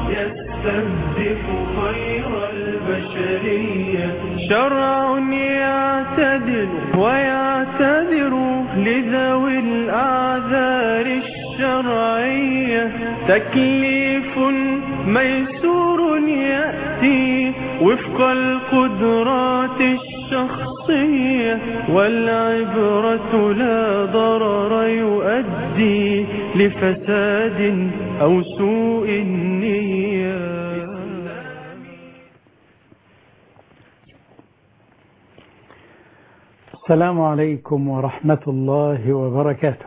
يستهدف خير البشرية شرع يعتدل ويعتذر لذوي الأعذار الشرعية تكليف ميسور يأتي وفق القدرات الشخصية والعبرة لا ضرر يؤدي لفساد أو سوء النية السلام عليكم ورحمة الله وبركاته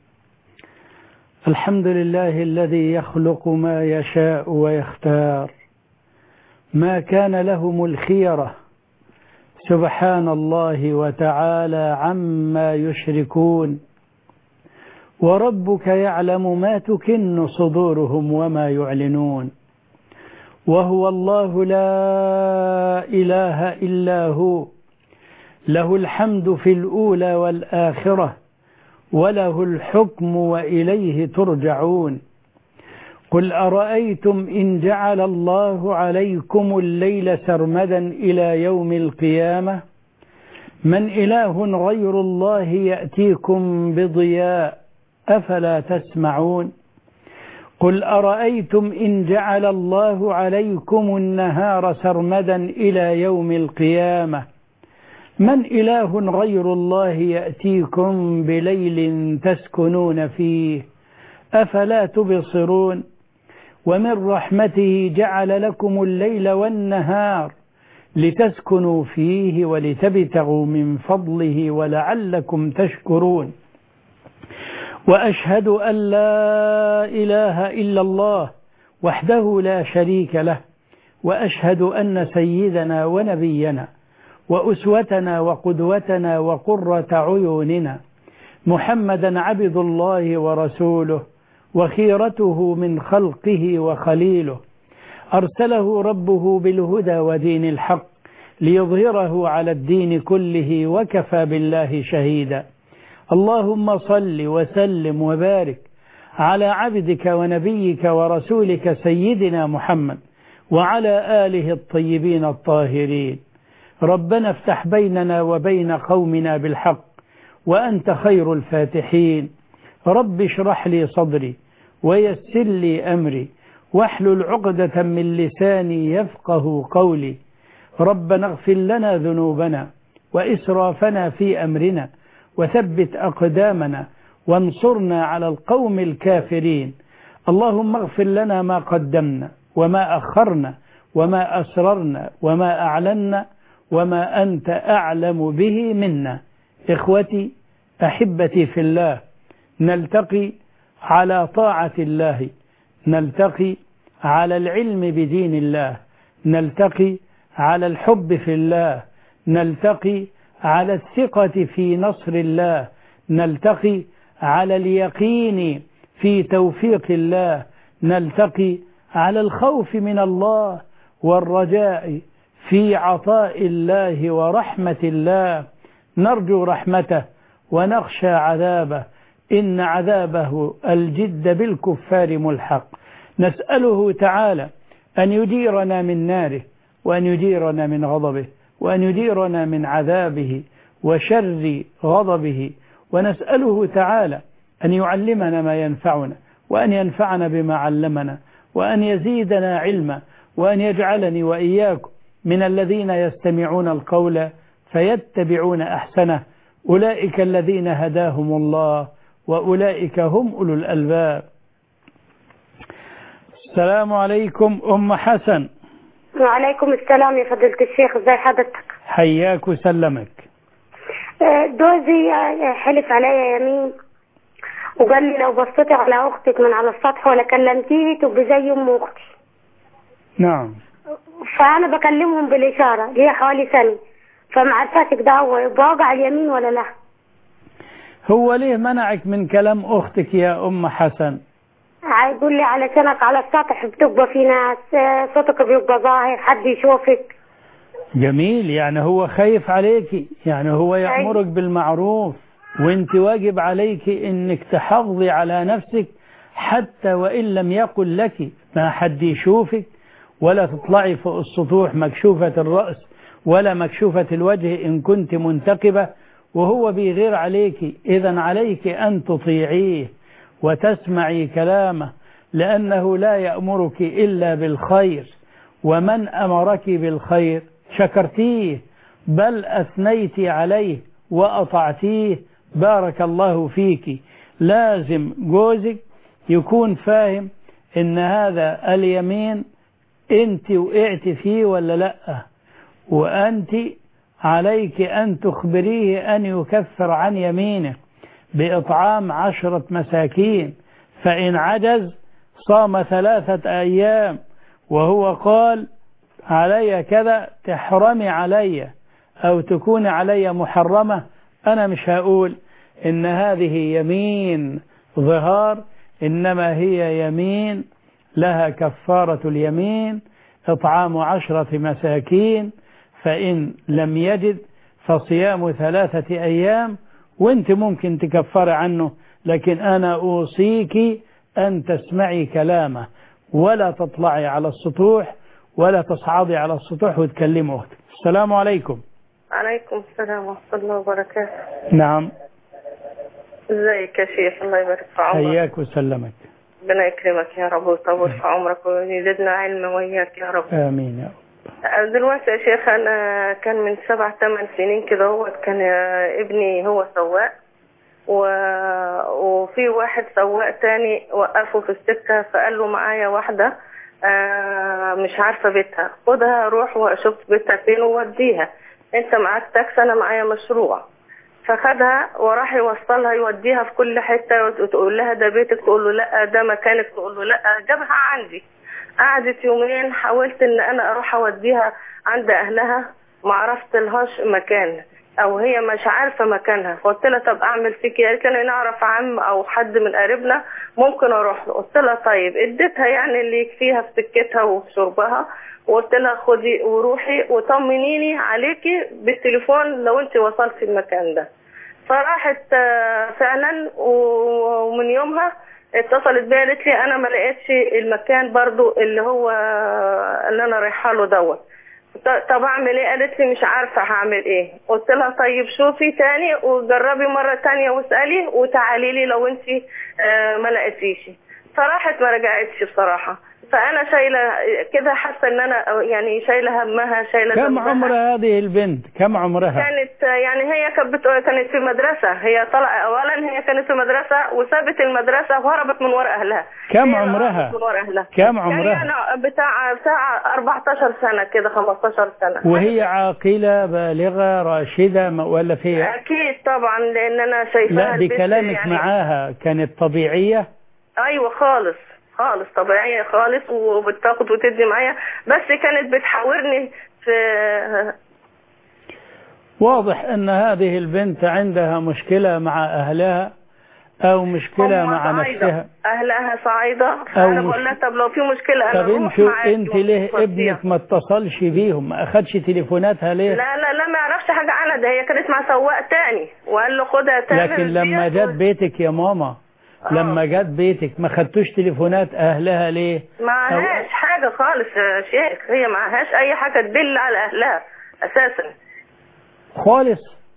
الحمد لله الذي يخلق ما يشاء ويختار ما كان لهم الخيرة سبحان الله وتعالى عما يشركون وربك يعلم ما تكن صدورهم وما يعلنون وهو الله لا إله إلا هو له الحمد في الأولى والآخرة وله الحكم وإليه ترجعون قل أرأيتم إن جعل الله عليكم الليل سرمدا إلى يوم القيامة من إله غير الله يأتيكم بضياء أفلا تسمعون قل أرأيتم إن جعل الله عليكم النهار سرمدا إلى يوم القيامة من إله غير الله يأتيكم بليل تسكنون فيه أفلا تبصرون ومن رحمته جعل لكم الليل والنهار لتسكنوا فيه ولتبتغوا من فضله ولعلكم تشكرون وأشهد أن لا إله إلا الله وحده لا شريك له وأشهد أن سيدنا ونبينا وأسوتنا وقدوتنا وقرة عيوننا محمدا عبد الله ورسوله وخيرته من خلقه وخليله أرسله ربه بالهدى ودين الحق ليظهره على الدين كله وكفى بالله شهيدا اللهم صل وسلم وبارك على عبدك ونبيك ورسولك سيدنا محمد وعلى آله الطيبين الطاهرين ربنا افتح بيننا وبين قومنا بالحق وأنت خير الفاتحين رب اشرح لي صدري ويسر لي أمري واحلل عقدة من لساني يفقه قولي ربنا اغفر لنا ذنوبنا وإسرافنا في أمرنا وثبت أقدامنا وانصرنا على القوم الكافرين اللهم اغفر لنا ما قدمنا وما أخرنا وما أسررنا وما أعلنا وما أنت أعلم به منا إخوتي أحبتي في الله نلتقي على طاعة الله نلتقي على العلم بدين الله نلتقي على الحب في الله نلتقي على الثقة في نصر الله نلتقي على اليقين في توفيق الله نلتقي على الخوف من الله والرجاء في عطاء الله ورحمة الله نرجو رحمته ونخشى عذابه إن عذابه الجد بالكفار ملحق نسأله تعالى أن يديرنا من ناره وأن يديرنا من غضبه وأن يديرنا من عذابه وشر غضبه ونسأله تعالى أن يعلمنا ما ينفعنا وأن ينفعنا بما علمنا وأن يزيدنا علما وأن يجعلني وإياكم من الذين يستمعون القول فيتبعون أحسنه أولئك الذين هداهم الله وأولئك هم أولو الألباب السلام عليكم أم حسن وعليكم السلام يا فضيلة الشيخ ازي حضرتك حياك وسلمك آه، جوزي آه، حلف عليا يمين وقال لي لو بصيتي على اختك من على السطح ولا كلمتيني تبقي زي ام اختي نعم فانا بكلمهم بالاشاره هي حوالي سنه فما عرفتك ده هو يبقى وقع اليمين ولا لا هو ليه منعك من كلام أختك يا أم حسن هيقول لي علشانك على السطح بتبقى في ناس آه، صوتك بيبقى ظاهر حد يشوفك جميل يعني هو خايف عليك يعني هو يأمرك بالمعروف وانت واجب عليك انك تحافظي على نفسك حتى وإن لم يقل لك ما حد يشوفك ولا تطلعي فوق السطوح مكشوفة الرأس ولا مكشوفة الوجه إن كنت منتقبة وهو بيغير عليك إذا عليك أن تطيعيه وتسمعي كلامه لأنه لا يأمرك إلا بالخير ومن أمرك بالخير شكرتيه بل أثنيت عليه وأطعتيه بارك الله فيك لازم جوزك يكون فاهم إن هذا اليمين أنت وقعت فيه ولا لأ وأنت عليك أن تخبريه أن يكفر عن يمينه بإطعام عشرة مساكين فإن عجز صام ثلاثة أيام وهو قال علي كذا تحرمي علي أو تكون علي محرمة أنا مش هقول إن هذه يمين ظهار إنما هي يمين لها كفارة اليمين إطعام عشرة مساكين فإن لم يجد فصيام ثلاثة أيام وانت ممكن تكفر عنه لكن أنا أوصيك أن تسمعي كلامه ولا تطلعي على السطوح ولا تصعدي على السطوح وتكلمي أختك السلام عليكم عليكم السلام ورحمة الله وبركاته نعم ازيك يا شيخ الله يبارك في عمرك حياك وسلمك ربنا يكرمك يا رب ويطول في عمرك ويزيدنا علم وياك يا رب آمين يا رب دلوقتي يا شيخ انا كان من سبع ثمان سنين كده هو كان ابني هو سواق و... وفي واحد سواق تاني وقفه في السكة فقال له معايا واحدة آه مش عارفة بيتها خدها روح وشوف بيتها فين ووديها انت معاك تاكس انا معايا مشروع فخدها وراح يوصلها يوديها في كل حتة وتقول لها ده بيتك تقول له لا ده مكانك تقول له لا جابها عندي قعدت يومين حاولت ان انا اروح اوديها عند اهلها ما عرفت لهاش مكان او هي مش عارفه مكانها فقلت لها طب اعمل فيك ايه قالت لي نعرف عم او حد من قريبنا ممكن اروح له قلت لها طيب اديتها يعني اللي يكفيها في سكتها وفي شربها وقلت لها خدي وروحي وطمنيني عليكي بالتليفون لو انت وصلتي المكان ده فراحت فعلا ومن يومها اتصلت بيا قالت لي انا ما لقيتش المكان برضو اللي هو اللي انا رايحه له دوت طب اعمل ايه قالت لي مش عارفه هعمل ايه قلت لها طيب شوفي تاني وجربي مره تانية واسالي وتعالي لي لو انت ما لقيتيش فراحت ما رجعتش بصراحه فانا شايله كده حاسه ان انا يعني شايله همها شايله كم ذنبها. عمر هذه البنت كم عمرها كانت يعني هي كانت بتقول كانت في مدرسه هي طلع اولا هي كانت في مدرسه وسابت المدرسه وهربت من ورا اهلها كم هي عمرها؟ هربت من ورا اهلها كم عمرها؟ يعني انا بتاع بتاع 14 سنه كده 15 سنه وهي عاقلة بالغة راشدة ما- ولا في اكيد طبعا لان انا شايفاها لا البنت بكلامك يعني معاها كانت طبيعية ايوه خالص خالص طبيعيه خالص وبتاخد وتدي معايا بس كانت بتحاورني في واضح ان هذه البنت عندها مشكلة مع اهلها او مشكلة هم مع صعايدة. نفسها اهلها صعيده فانا مش- بقول لها طب لو في مشكله انا طب اروح انت معاكي انت ليه وأوديها. ابنك ما اتصلش بيهم ما اخدش تليفوناتها ليه لا لا لا ما يعرفش حاجه عنها ده هي كانت مع سواق تاني وقال له خدها تاني لكن لما جت بيتك يا ماما لما جت بيتك ما خدتوش تليفونات اهلها ليه معهاش حاجه خالص يا شيخ هي معهاش اي حاجه تدل على اهلها اساسا خالص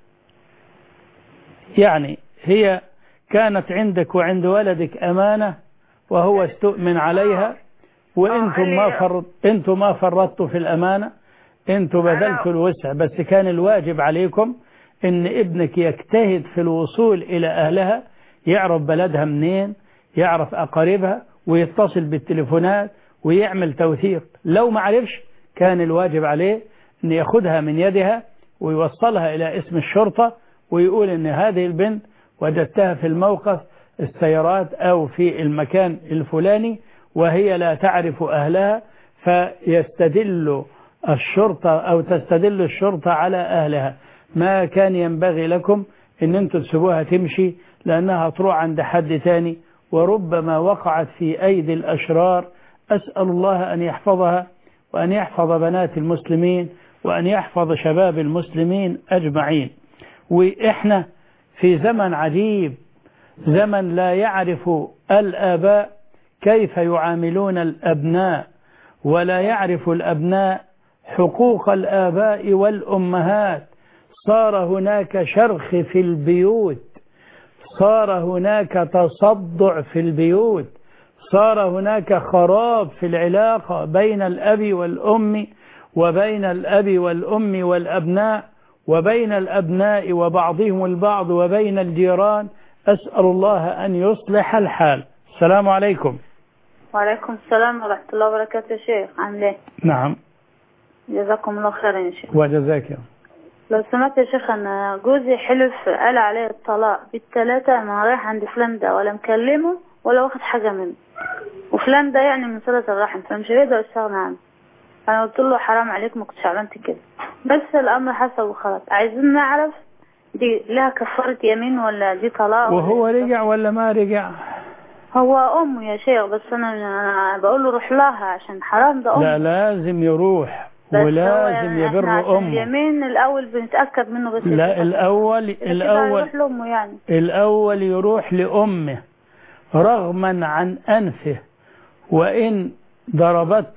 يعني هي كانت عندك وعند ولدك أمانة وهو استؤمن عليها وانتم ما فرط انتم ما فرطتوا في الأمانة انتم بذلتوا الوسع بس كان الواجب عليكم ان ابنك يجتهد في الوصول إلى أهلها يعرف بلدها منين يعرف أقاربها ويتصل بالتليفونات ويعمل توثيق لو ما عرفش كان الواجب عليه ان ياخدها من يدها ويوصلها إلى اسم الشرطة ويقول ان هذه البنت وجدتها في الموقف السيارات أو في المكان الفلاني وهي لا تعرف أهلها فيستدل الشرطة أو تستدل الشرطة على أهلها ما كان ينبغي لكم ان انتم تسيبوها تمشي لأنها تروح عند حد تاني وربما وقعت في أيدي الأشرار أسأل الله أن يحفظها وأن يحفظ بنات المسلمين وأن يحفظ شباب المسلمين أجمعين وإحنا في زمن عجيب زمن لا يعرف الآباء كيف يعاملون الأبناء ولا يعرف الأبناء حقوق الآباء والأمهات صار هناك شرخ في البيوت صار هناك تصدع في البيوت صار هناك خراب في العلاقة بين الأب والأم وبين الأب والأم والأبناء وبين الأبناء وبعضهم البعض وبين الجيران أسأل الله أن يصلح الحال السلام عليكم وعليكم السلام ورحمة الله وبركاته يا شيخ عامل ايه؟ نعم جزاكم الله خيرا يا شيخ وجزاك يا لو سمحت يا شيخ انا جوزي حلف قال عليه الطلاق بالتلاتة ما رايح عند فلان ده ولا مكلمه ولا واخد حاجة منه وفلان ده يعني من صلة الرحم فمش هيقدر يستغنى عنه انا قلت له حرام عليك ما كنتش عملت كده بس الامر حصل وخلاص عايزين نعرف دي لها كفارة يمين ولا دي طلاق ولا وهو إيه؟ رجع ولا ما رجع هو امه يا شيخ بس انا أنا بقول له روح لها عشان حرام ده امه لا لازم يروح بس هو ولازم يعني إحنا يبر عشان أمه اليمين الاول بنتاكد منه بس لا الأول كده الأول هيروح لامه يعني الأول يروح لأمه رغما عن أنفه وإن ضربت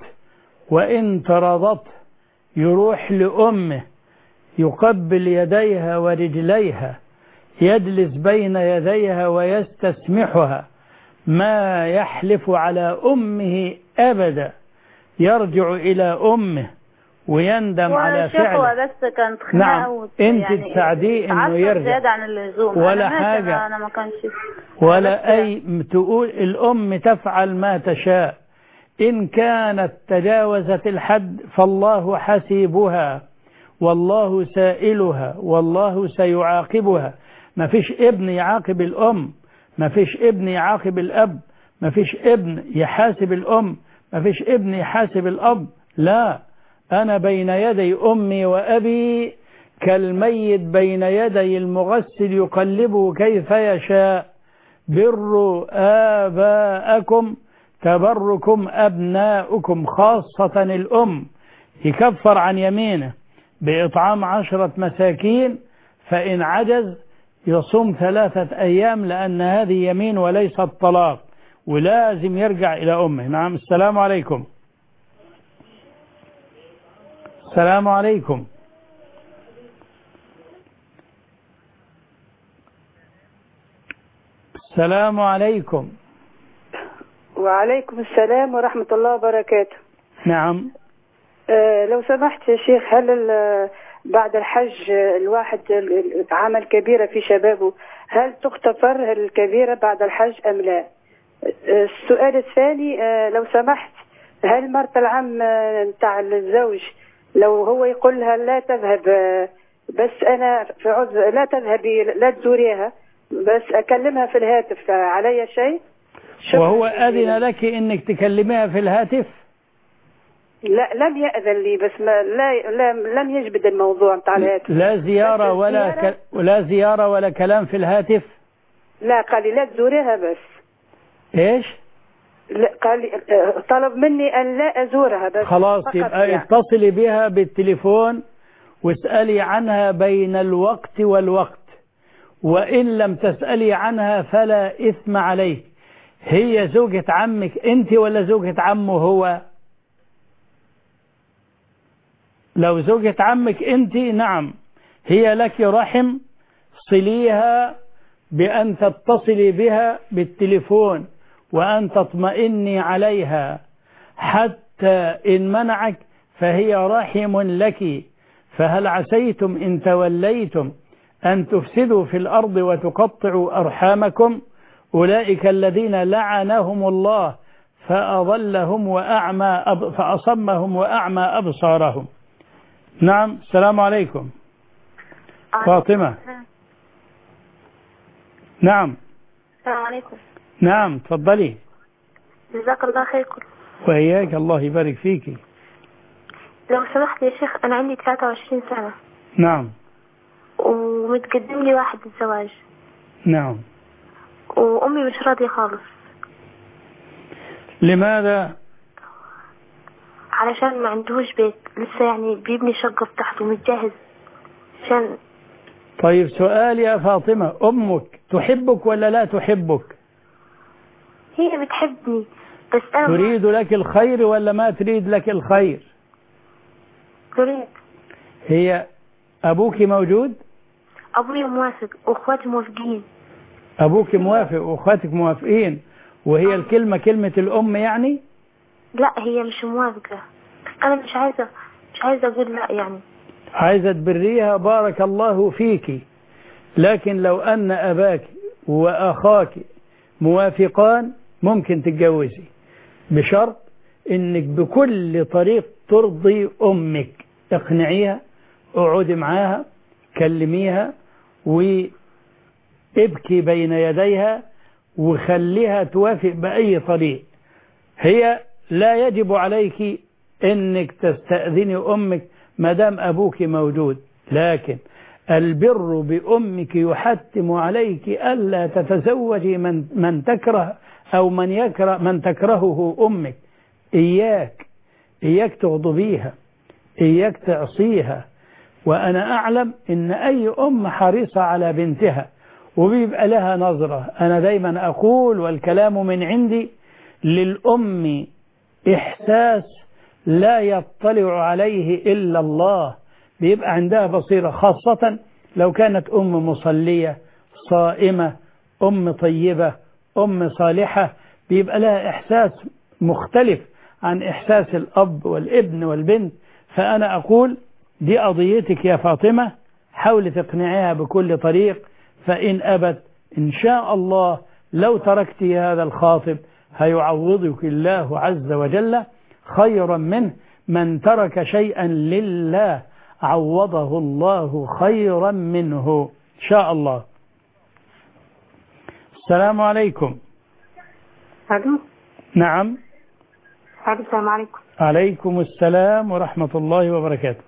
وإن طردت يروح لأمه يقبل يديها ورجليها يجلس بين يديها ويستسمحها ما يحلف على أمه أبدا يرجع إلى أمه ويندم هو على الشيخ هو فعله بس كانت خناقه نعم. وت- أنت يعني تساعديه إنه عصر يرجع. زيادة عن اللزوم ولا أنا ماشي، حاجة. أنا- انا ما كانش ولا بس- أي تقول الأم تفعل ما تشاء إن كانت تجاوزت الحد فالله حسيبها والله سائلها والله سيعاقبها ما فيش ابن يعاقب الأم ما فيش ابن يعاقب الأب ما فيش ابن يحاسب الأم ما فيش ابن يحاسب الأب لا أنا بين يدي أمي وأبي كالميت بين يدي المغسل يقلبه كيف يشاء بروا آباءكم تبركم أبناؤكم خاصة الأم يكفر عن يمينه بإطعام عشرة مساكين فإن عجز يصوم ثلاثة أيام لأن هذه يمين وليست طلاق ولازم يرجع إلى أمه نعم السلام عليكم السلام عليكم السلام عليكم وعليكم السلام ورحمة الله وبركاته نعم آه لو سمحت يا شيخ هل ال- بعد الحج آه، الواحد ال- ال- عمل كبيرة في شبابه هل تغتفر الكبيرة بعد الحج أم لا آه، السؤال الثاني آه، لو سمحت هل مرت العم آه، بتاع الزوج لو هو يقول لها لا تذهب آه، بس أنا في عذر لا تذهبي لا تزوريها بس أكلمها في الهاتف آه، علي شيء شكراً وهو جزيلاً. أذن لك أنك تكلميها في الهاتف لا لم يأذن لي بس ما لا, لا لم يجبد الموضوع بتاع الهاتف لا زيارة بس ولا الزيارة- ك... ولا زيارة ولا كلام في الهاتف لا قال لي لا تزوريها بس إيش لا قال لي آه، طلب مني أن لا أزورها بس خلاص فقط يبقى يعني. اتصلي بها بالتليفون واسألي عنها بين الوقت والوقت وإن لم تسألي عنها فلا إثم عليك هي زوجة عمك أنت ولا زوجة عمه هو لو زوجة عمك أنت نعم هي لك رحم صليها بأن تتصلي بها بالتليفون وأن تطمئني عليها حتى إن منعك فهي رحم لك فهل عسيتم إن توليتم أن تفسدوا في الأرض وتقطعوا أرحامكم أولئك الذين لعنهم الله فأضلهم وأعمى أب فأصمهم وأعمى أبصارهم نعم السلام عليكم فاطمة نعم السلام عليكم نعم تفضلي جزاك الله خير كل وإياك الله يبارك فيك لو سمحت يا شيخ أنا عندي 23 سنة نعم ومتقدم لي واحد الزواج نعم وأمي مش راضية خالص لماذا علشان ما عندهوش بيت لسه يعني بيبني شقة بتاعته متجهز عشان طيب سؤال يا فاطمة أمك تحبك ولا لا تحبك هي بتحبني بس أنا ما- تريد لك الخير ولا ما تريد لك الخير تريد هي أبوك موجود أبوي موافق وأخواتي موافقين أبوك موافق وأخواتك موافقين وهي الكلمة كلمة الأم يعني لا هي مش موافقة بس أنا مش عايزة مش عايزة أقول لا يعني عايزة تبريها بارك الله فيك لكن لو أن أباك وأخاك موافقان ممكن تتجوزي بشرط إنك بكل طريق ترضي أمك اقنعيها اقعدي معاها كلميها وابكي بين يديها وخليها توافق بأي طريق هي لا يجب عليك انك تستأذني امك ما دام ابوك موجود لكن البر بامك يحتم عليك الا تتزوجي من من تكره او من يكره من تكرهه امك اياك اياك تغضبيها اياك تعصيها وانا اعلم ان اي ام حريصه على بنتها وبيبقى لها نظره انا دايما اقول والكلام من عندي للأم إحساس لا يطلع عليه إلا الله بيبقى عندها بصيرة خاصة لو كانت أم مصلية صائمة أم طيبة أم صالحة بيبقى لها إحساس مختلف عن إحساس الأب والابن والبنت فأنا أقول دي قضيتك يا فاطمة حاول تقنعيها بكل طريق فإن أبت إن شاء الله لو تركت هذا الخاطب هيعوضك الله عز وجل خيرا منه من ترك شيئا لله عوضه الله خيرا منه إن شاء الله السلام عليكم ألو نعم ألو السلام عليكم عليكم السلام ورحمة الله وبركاته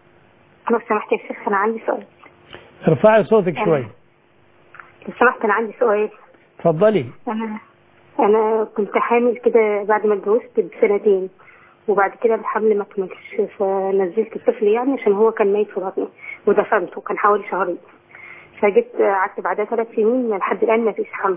لو سمحت يا شيخ أنا عندي سؤال ارفعي صوتك شوي لو سمحت أنا عندي سؤال تفضلي أنا أنا كنت حامل كده بعد ما اتجوزت بسنتين وبعد كده الحمل ما كملش فنزلت الطفل يعني عشان هو كان ميت في بطني ودفنته كان حوالي شهرين فجيت قعدت بعدها ثلاث سنين لحد الآن ما فيش حمل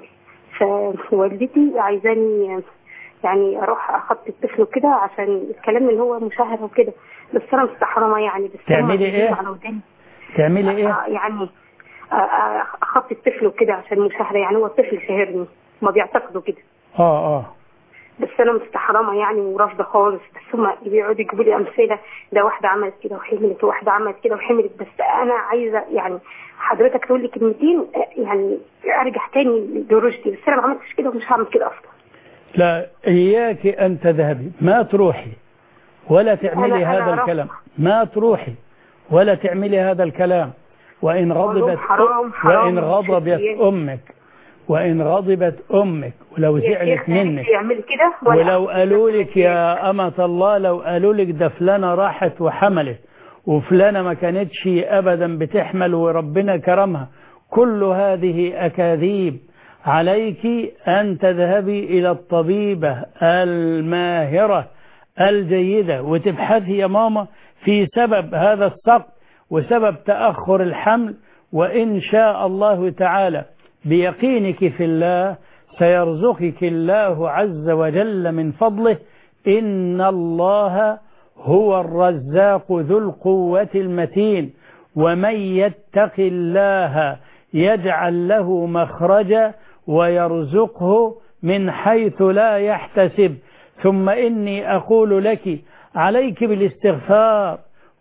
فوالدتي عايزاني يعني اروح اخطي الطفل وكده عشان الكلام اللي هو مشاهر وكده بس انا مستحرمه يعني بس هم تعملي بيجيبوا إيه؟ على وداني. تعملي ايه آه، يعني آه، آه، اخطي الطفل وكده عشان مشاهره يعني هو الطفل شاهرني ما بيعتقدوا كده اه اه بس انا مستحرمه يعني ورافضه خالص بس هم بيقعدوا يجيبوا لي امثله ده واحده عملت كده وحملت وواحده عملت كده وحملت بس انا عايزه يعني حضرتك تقول لي كلمتين آه، يعني ارجع تاني لرشدي بس انا ما عملتش كده ومش هعمل كده اصلا لا إياك أن تذهبي ما تروحي ولا تعملي أنا- أنا هذا رفض. الكلام ما تروحي ولا تعملي هذا الكلام وإن غضبت حرام- حرام وإن غضبت شكلي. أمك وإن غضبت أمك ولو يا زعلت شيخ منك يعمل كده ولا ولو قالوا لك يا أمة الله لو قالوا لك ده فلانة راحت وحملت وفلانة ما كانتش أبدا بتحمل وربنا كرمها كل هذه أكاذيب عليك أن تذهبي إلى الطبيبة الماهرة الجيدة وتبحثي يا ماما في سبب هذا السقط وسبب تأخر الحمل وإن شاء الله تعالى بيقينك في الله سيرزقك الله عز وجل من فضله إن الله هو الرزاق ذو القوة المتين ومن يتق الله يجعل له مخرجا ويرزقه من حيث لا يحتسب ثم إني أقول لك عليك بالاستغفار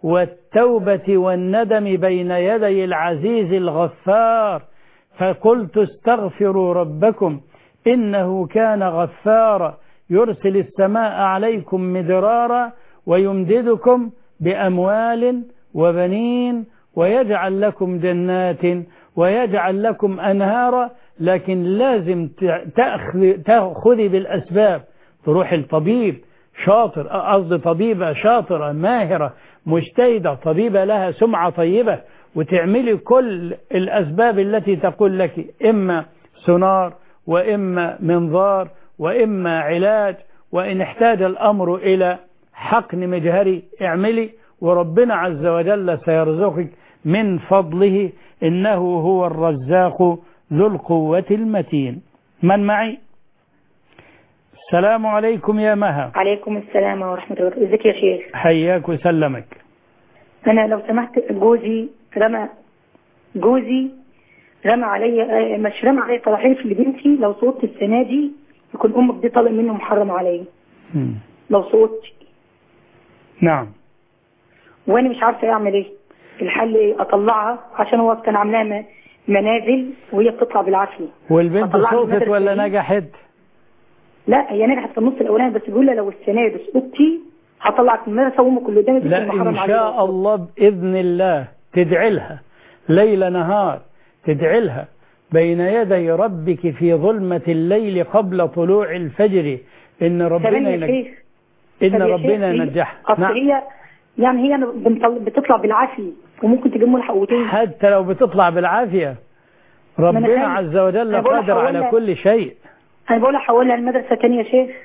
والتوبة والندم بين يدي العزيز الغفار فقلت استغفروا ربكم إنه كان غفارا يرسل السماء عليكم مدرارا ويمددكم بأموال وبنين ويجعل لكم جنات ويجعل لكم أنهارا لكن لازم تأخذ- تأخذي بالأسباب تروح الطبيب شاطر قصدي طبيبة شاطرة ماهرة مجتهدة طبيبة لها سمعة طيبة وتعملي كل الأسباب التي تقول لك إما سونار وإما منظار وإما علاج وإن احتاج الأمر إلى حقن مجهري اعملي وربنا عز وجل سيرزقك من فضله إنه هو الرزاق ذو القوة المتين من معي السلام عليكم يا مها عليكم السلام ورحمة الله وبركاته ازيك يا شيخ حياك وسلمك انا لو سمحت جوزي رمى جوزي رمى عليا آه، مش رمى عليا طرحين لبنتي لو صوت السنة دي يكون امك دي طالق منه محرم عليا مم. لو صوت نعم وانا مش عارفة اعمل ايه الحل ايه اطلعها عشان هو كان عاملاها م- منازل وهي بتطلع بالعافية والبنت أطلعها من صوتت المدرسة ولا دي؟ نجحت لا هي نجحت في النص الاولاني بس بيقول لها لو السنة دي سقطتي هطلعك من المدرسة وامك اللي قدامي دي لا تكون محرم إن عليها شاء الله بإذن الله تدعي لها ليل نهار تدعي لها بين يدي ربك في ظلمة الليل قبل طلوع الفجر إن ربنا كمان يا ينج... شيخ إن طب يا ربنا شيخ، هي- ينجحها اصل نعم هي يعني هي بنطل- بتطلع بالعافية وممكن تجيب ملحق وتنزل حتى لو بتطلع بالعافية أنا ربنا خايف. عز وجل أنا بقول قادر على حولها- كل شيء انا بقول احولها لمدرسة تانية يا شيخ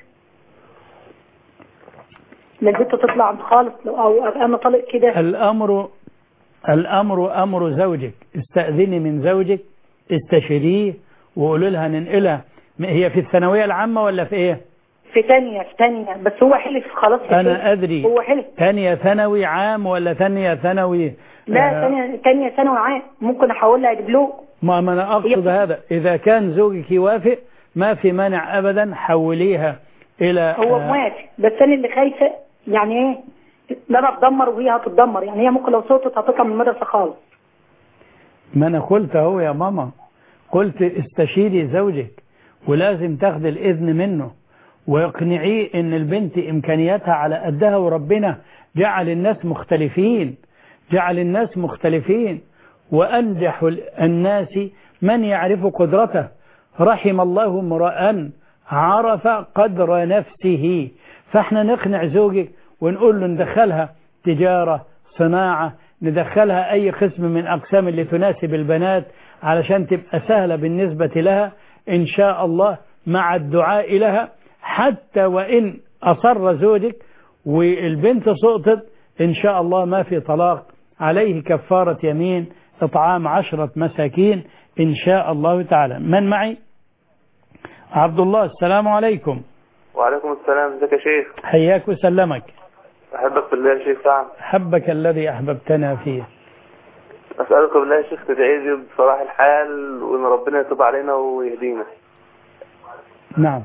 لا البنت تطلع خالص لو- او ابقى انا طالق كده الأمر الأمر أمر زوجك استأذني من زوجك استشيريه وقولوا لها ننقلها هي في الثانوية العامة ولا في إيه؟ في تانية في تانية بس هو حلف خلاص يا شيخ. أنا أدري هو حلف ثانية ثانوي عام ولا ثانية ثانوي لا آه، تانية تانية ثانوي عام ممكن احولها دبلوم ما ما أنا أقصد هي- هذا إذا كان زوجك يوافق ما في مانع أبدا حوليها إلى هو آه، موافق بس انا اللي خايفة يعني ايه لا انا اتدمر وهي هتتدمر يعني هي ممكن لو صوتت هتطلع من المدرسة خالص ما أنا قلت أهو يا ماما قلت استشيري زوجك ولازم تاخد الإذن منه واقنعيه إن البنت إمكانياتها على قدها وربنا جعل الناس مختلفين جعل الناس مختلفين وأنجح الناس من يعرف قدرته رحم الله امرأ عرف قدر نفسه فاحنا نقنع زوجك ونقول له ندخلها تجارة صناعة ندخلها أي قسم من أقسام اللي تناسب البنات علشان تبقى سهلة بالنسبة لها إن شاء الله مع الدعاء لها حتى وإن أصر زوجك والبنت سقطت إن شاء الله ما في طلاق عليه كفارة يمين إطعام عشرة مساكين إن شاء الله تعالى من معي عبد الله السلام عليكم وعليكم السلام ازيك يا شيخ حياك وسلمك احبك في الله يا شيخ سعد حبك الذي أحببتنا فيه اسالك بالله يا شيخ تدعي لي بصلاح الحال وان ربنا يتوب علينا ويهدينا نعم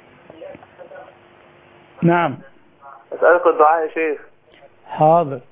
نعم اسالك الدعاء يا شيخ حاضر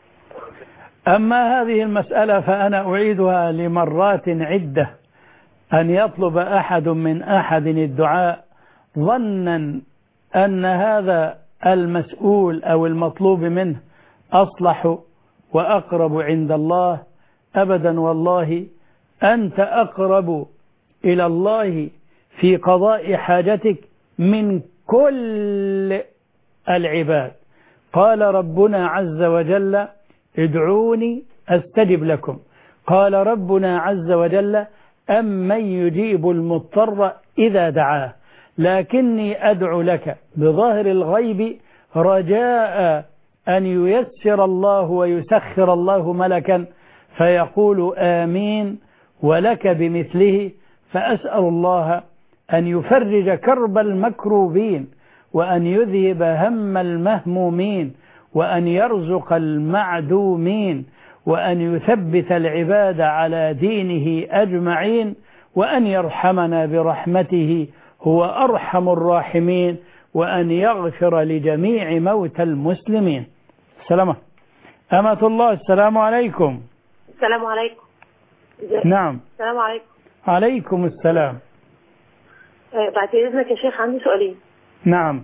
أما هذه المسألة فأنا أعيدها لمرات عدة أن يطلب أحد من أحد الدعاء ظنا أن هذا المسؤول أو المطلوب منه أصلح وأقرب عند الله أبدا والله أنت أقرب إلى الله في قضاء حاجتك من كل العباد قال ربنا عز وجل ادعوني أستجب لكم قال ربنا عز وجل أمن يجيب المضطر إذا دعاه لكني أدعو لك بظاهر الغيب رجاء أن ييسر الله ويسخر الله ملكا فيقول آمين ولك بمثله فأسأل الله أن يفرج كرب المكروبين وأن يذهب هم المهمومين وأن يرزق المعدومين وأن يثبت العباد على دينه أجمعين وأن يرحمنا برحمته هو أرحم الراحمين وأن يغفر لجميع موتى المسلمين سلامة أمة الله السلام عليكم السلام عليكم نعم السلام عليكم عليكم السلام آه، بعد اذنك يا شيخ عندي سؤالين نعم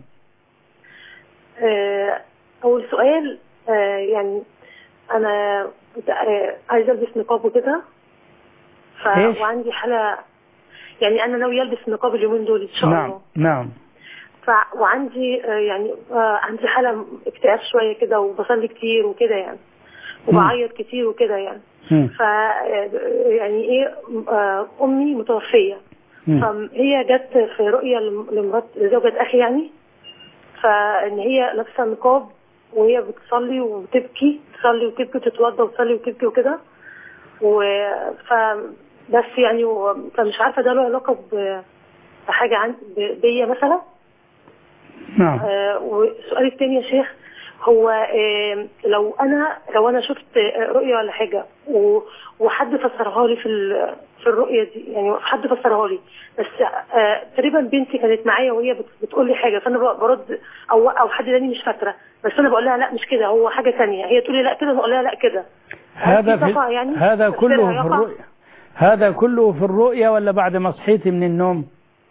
آه، اول سؤال آه، يعني انا كنت آه، عايزه البس نقاب وكده ف... إيش؟ وعندي حاله يعني انا ناويه البس نقاب اليومين دول ان شاء نعم الله نعم ف... وعندي آه، يعني آه، عندي حاله اكتئاب شويه كده وبصلي كتير وكده يعني وبعيط كتير وكده يعني مم. ف آه، يعني ايه آه، امي متوفيه مم. فهي جت في رؤية لم- لمرات زوجة أخي يعني فإن هي لابسة نقاب وهي بتصلي وتبكي تصلي وتبكي وتتوضى وتصلي وتبكي وكده و ف بس يعني و... فمش عارفة ده له علاقة ب... بحاجة عن ب- بيا مثلا نعم آه، والسؤال الثاني يا شيخ هو آه، لو انا لو انا شفت آه، رؤيه ولا حاجه و- وحد فسرها لي في ال- في الرؤيه دي يعني حد فسرها لي بس آه، تقريبا بنتي كانت معايا وهي بت- بتقول لي حاجه فانا ب- برد او او حد تاني مش فاكره بس انا بقول لها لا مش كده هو حاجه ثانيه هي تقول لي لا كده انا اقول لها لا كده هذا في في صفاء يعني؟ هذا تفسيرها كله في يقع؟ الرؤيا هذا كله في الرؤيا ولا بعد ما صحيتي من النوم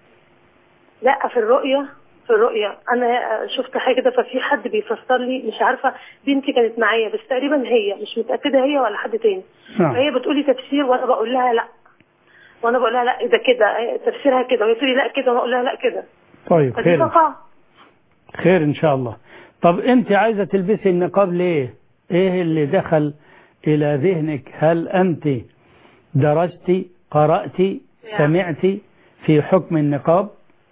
لا في الرؤية في الرؤية أنا شفت حاجة كده ففي حد بيفسر لي مش عارفة بنتي كانت معايا بس تقريبا هي مش متأكدة هي ولا حد تاني نعم. فهي بتقول لي تفسير وأنا بقول لها لا وأنا بقول لها لا ده كده تفسيرها كده وهي تقول لي لا كده وأنا أقول لها لا كده طيب فدي خير صفاء خير ان شاء الله طب انت عايزة تلبسي النقاب ليه ايه اللي دخل الى ذهنك هل انت درستي قرأتي سمعتي في حكم النقاب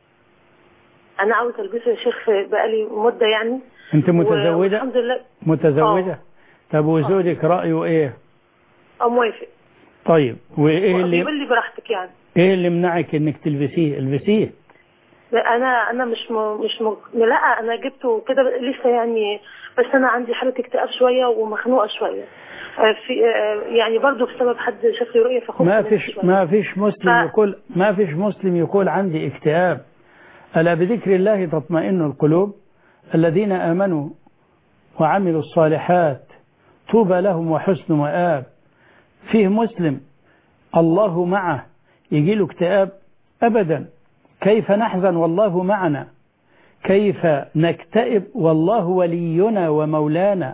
أنا عاوزة ألبسه يا شيخ بقالي مدة يعني انت و- متزوجة والحمد لله متزوجة طب وزوجك رأيه ايه أه موافق طيب وايه اللي بيقول لي براحتك يعني ايه اللي منعك انك تلبسيه البسيه لا انا انا مش م... مش م... لا انا جبته كده لسه يعني بس انا عندي حاله اكتئاب شويه ومخنوقه شويه آه، في آه، يعني برضو بسبب حد شاف لي رؤيه فخفت ما منها فيش شوية. ما فيش مسلم ف- يقول ما فيش مسلم يقول عندي اكتئاب ألا بذكر الله تطمئن القلوب الذين آمنوا وعملوا الصالحات طوبى لهم وحسن مآب فيه مسلم الله معه يجي له اكتئاب أبدا كيف نحزن والله معنا كيف نكتئب والله ولينا ومولانا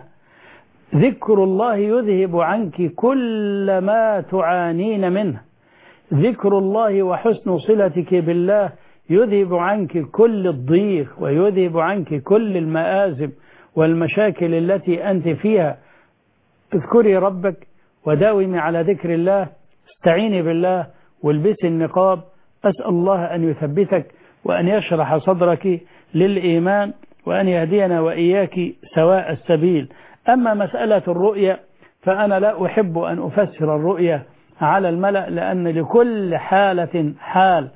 ذكر الله يذهب عنك كل ما تعانين منه ذكر الله وحسن صلتك بالله يذهب عنك كل الضيق ويذهب عنك كل المآزم والمشاكل التي أنت فيها اذكري ربك وداومي على ذكر الله استعيني بالله والبسي النقاب أسأل الله أن يثبتك وأن يشرح صدرك للإيمان وأن يهدينا وإياك سواء السبيل أما مسألة الرؤية فأنا لا أحب أن أفسر الرؤية على الملأ لأن لكل حالة حال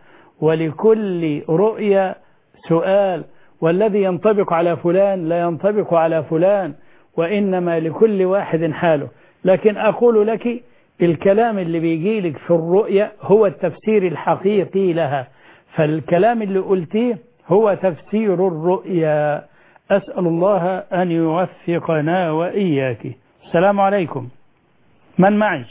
ولكل رؤية سؤال والذي ينطبق على فلان لا ينطبق على فلان وإنما لكل واحد حاله لكن أقول لك الكلام اللي بيجي لك في الرؤية هو التفسير الحقيقي لها فالكلام اللي قلتيه هو تفسير الرؤيا أسأل الله أن يوفقنا وإياك السلام عليكم من معي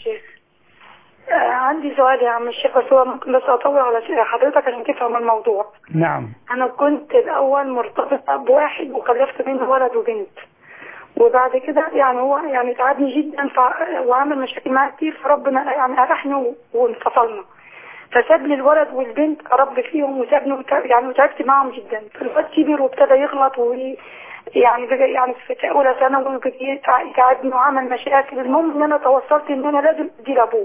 آه، عندي سؤال يا عم الشيخ بس هو ممكن بس اطول على سؤال حضرتك عشان تفهم الموضوع نعم انا كنت الاول مرتبطه بواحد وخلفت منه ولد وبنت وبعد كده يعني هو يعني تعبني جدا ف... وعمل مشاكل معايا كتير فربنا يعني أرحني و- وانفصلنا فساب لي الولد والبنت اربي فيهم وسابني وت... يعني وتعبت معاهم جدا فالواد كبر وابتدى يغلط و يعني بقى يعني في اولى ثانوي وبقي يتع- يتعبني وعمل مشاكل المهم ان انا توصلت ان انا لازم ادي لابوه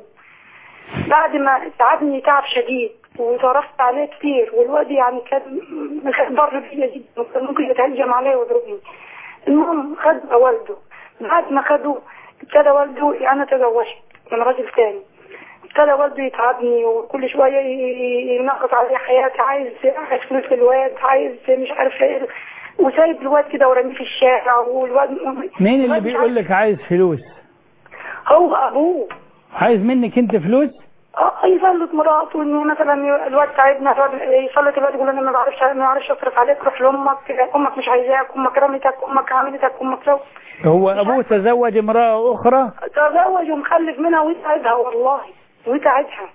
بعد ما تعبني تعب شديد وصرفت عليه كتير والواد يعني كان كان بر بيا جدا وكان ممكن يتهجم عليا ويضربني المهم خد والده بعد ما خده ابتدى والده انا تزوجت من راجل تاني ابتدى والده يتعبني وكل شويه ي- ينقص علي حياتي عايز عايز فلوس الواد عايز مش عارفه ايه وسايب الواد كده ورميه في الشارع والواد مين اللي الواد مش بيقول لك عايز فلوس هو ابوه عايز منك انت فلوس اه يسلط مراته ان مثلا الواد تعبنا الواد يسلط الواد يقول انا ما بعرفش ما بعرفش اصرف عليك روح لامك امك مش عايزاك امك رمتك امك عملتك امك سو هو ابوه تزوج امرأة اخرى تزوج ومخلف منها ويتعبها والله ويتعبها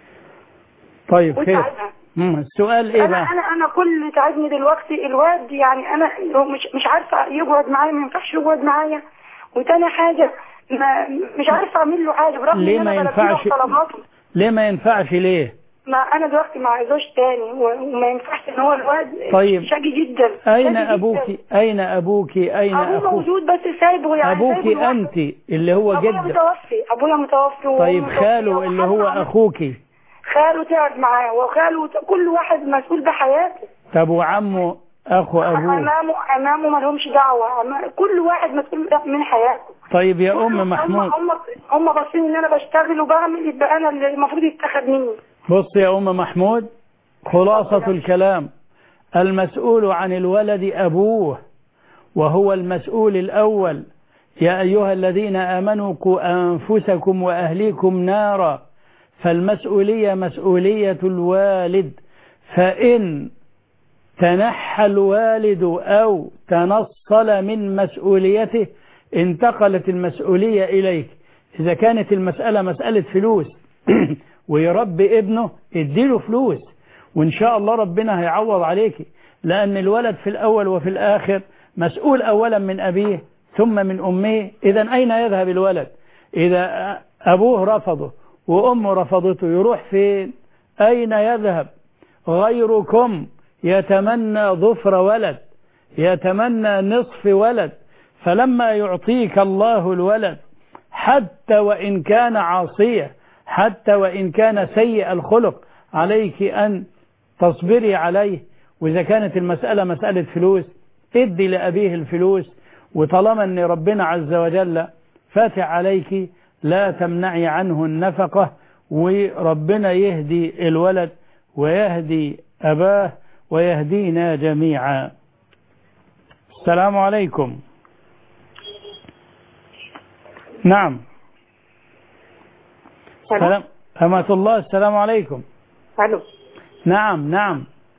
طيب خير ويتعبها مم، السؤال ايه انا بقى انا انا كل اللي تعبني دلوقتي الواد يعني انا هو مش مش عارفه يقعد معايا ما ينفعش يقعد معايا وتاني حاجه ما مش عارفه اعمل له حاجه برغم ليه ان ما انا بلبي له ينفعش طلباته ليه ما ينفعش ليه ما انا دلوقتي مع زوج تاني و- وما ينفعش ان هو الواد طيب. شقي جدا اين شقي جداً. ابوك اين ابوك اين ابوه اخوك موجود بس سايبه يعني ابوك سايبه لوحده. انت اللي هو ابويا جدك متوفي ابويا متوفي وأمي طيب متوفية خاله اللي هو وحنا- اخوك خاله تعب معاه وخاله كل واحد مسؤول بحياته طب وعمه اخو ابوه امامه امامه ما لهمش دعوه أما- كل واحد مسؤول من حياته طيب يا هم ام محمود هم هم باصين ان انا بشتغل وبعمل يبقى انا اللي المفروض يتاخد مني بص يا ام محمود خلاصة الكلام المسؤول عن الولد أبوه وهو المسؤول الأول يا أيها الذين آمنوا قوا أنفسكم وأهليكم نارا فالمسؤولية مسؤولية الوالد فإن تنحى الوالد أو تنصل من مسؤوليته انتقلت المسؤولية إليك إذا كانت المسألة مسألة فلوس ويربي ابنه اديله فلوس وإن شاء الله ربنا هيعوض عليك لأن الولد في الأول وفي الآخر مسؤول أولا من أبيه ثم من أمه إذا أين يذهب الولد إذا أبوه رفضه وأمه رفضته يروح فين أين يذهب غيركم يتمنى ظفر ولد يتمنى نصف ولد فلما يعطيك الله الولد حتى وإن كان عاصية حتى وإن كان سيء الخلق عليك أن تصبري عليه وإذا كانت المسألة مسألة فلوس ادي لأبيه الفلوس وطالما أن ربنا عز وجل فاتح عليك لا تمنعي عنه النفقة وربنا يهدي الولد ويهدي أباه ويهدينا جميعا السلام عليكم نعم سلام أمة الله السلام عليكم الو نعم نعم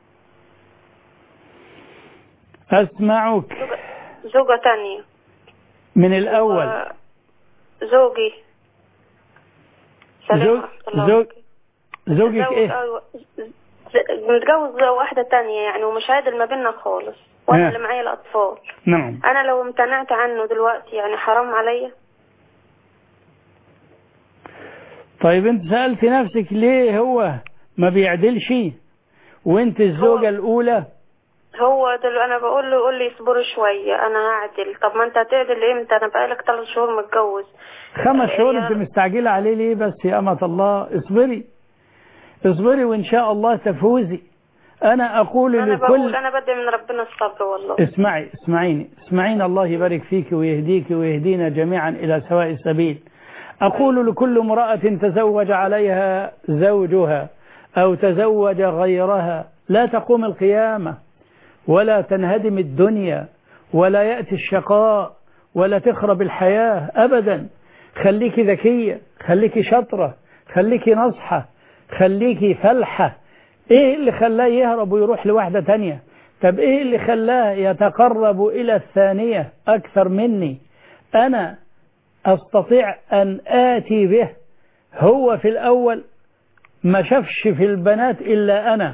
أسمعك زوجة تانية من الأول و- زوجي سلام زوج ورحمة الله زوج وبركاته. زوجك متجوز- إيه أيوة. ز- متجوز واحدة تانية يعني ومش عادل ما بيننا خالص وانا آه. اللي معايا الأطفال نعم أنا لو امتنعت عنه دلوقتي يعني حرام عليا طيب انت سألت نفسك ليه هو ما بيعدلش وانت الزوجة الأولى هو دل... أنا بقول له يقول لي اصبري شوية أنا هعدل طب ما أنت هتعدل إمتى أنا بقالك ثلاث شهور متجوز خمس شهور يا- انت مستعجلة عليه ليه بس يا أمة الله اصبري اصبري وإن شاء الله تفوزي أنا أقول أنا بقول لكل أنا بدي من ربنا الصبر والله اسمعي اسمعيني اسمعين الله يبارك فيك ويهديك ويهدينا جميعا إلى سواء السبيل أقول لكل امرأة تزوج عليها زوجها أو تزوج غيرها لا تقوم القيامة ولا تنهدم الدنيا ولا يأتي الشقاء ولا تخرب الحياة أبدا خليكي ذكية خليكي شطرة خليكي نصحة خليكي فلحة ايه اللي خلاه يهرب ويروح لواحدة تانية طب ايه اللي خلاه يتقرب الى الثانية اكثر مني انا استطيع ان اتي به هو في الاول ما شافش في البنات الا انا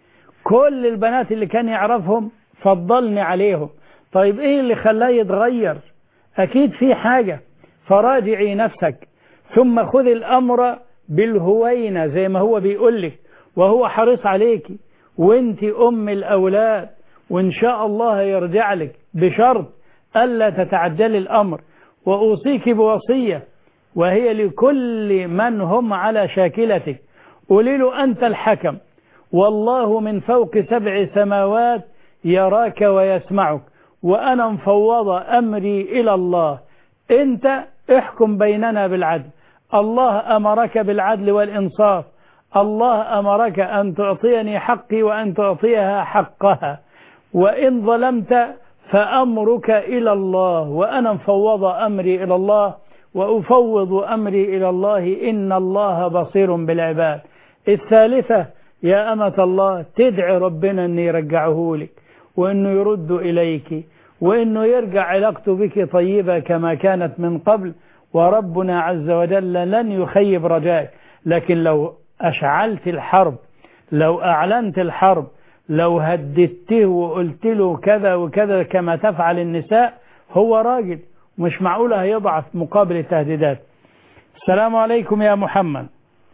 كل البنات اللي كان يعرفهم فضلني عليهم طيب ايه اللي خلاه يتغير اكيد في حاجة فراجعي نفسك ثم خذ الامر بالهوينة زي ما هو بيقول لك وهو حريص عليك وانت ام الاولاد وان شاء الله يرجع لك بشرط الا تتعجل الامر واوصيك بوصية وهي لكل من هم على شاكلتك قولي له انت الحكم والله من فوق سبع سماوات يراك ويسمعك وأنا مفوضة أمري إلى الله أنت احكم بيننا بالعدل الله أمرك بالعدل والإنصاف الله أمرك أن تعطيني حقي وأن تعطيها حقها وإن ظلمت فأمرك إلى الله وأنا مفوضة أمري إلى الله وأفوض أمري إلى الله إن الله بصير بالعباد الثالثة يا أمة الله تدعي ربنا أن يرجعه لك وأنه يرد إليك وأنه يرجع علاقته بك طيبة كما كانت من قبل وربنا عز وجل لن يخيب رجائك لكن لو أشعلت الحرب لو أعلنت الحرب لو هددته وقلت له كذا وكذا كما تفعل النساء هو راجل مش معقولة هيضعف مقابل التهديدات السلام عليكم يا محمد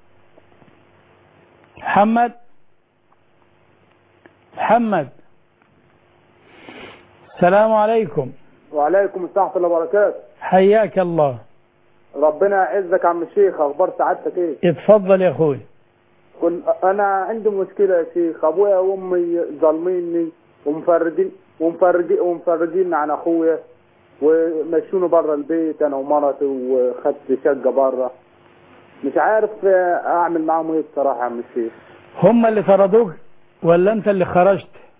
محمد محمد السلام عليكم وعليكم السلام ورحمه الله وبركاته حياك الله ربنا يعزك يا عم الشيخ اخبار سعادتك ايه اتفضل يا اخوي كن انا عندي مشكله يا شيخ ابويا وامي ظالميني ومفرجين ومفرجين ومفرجين عن اخويا ومشوني بره البيت انا ومرتي وخدت شقه بره مش عارف اعمل معاهم ايه بصراحه يا عم الشيخ هم اللي طردوك ولا انت اللي خرجت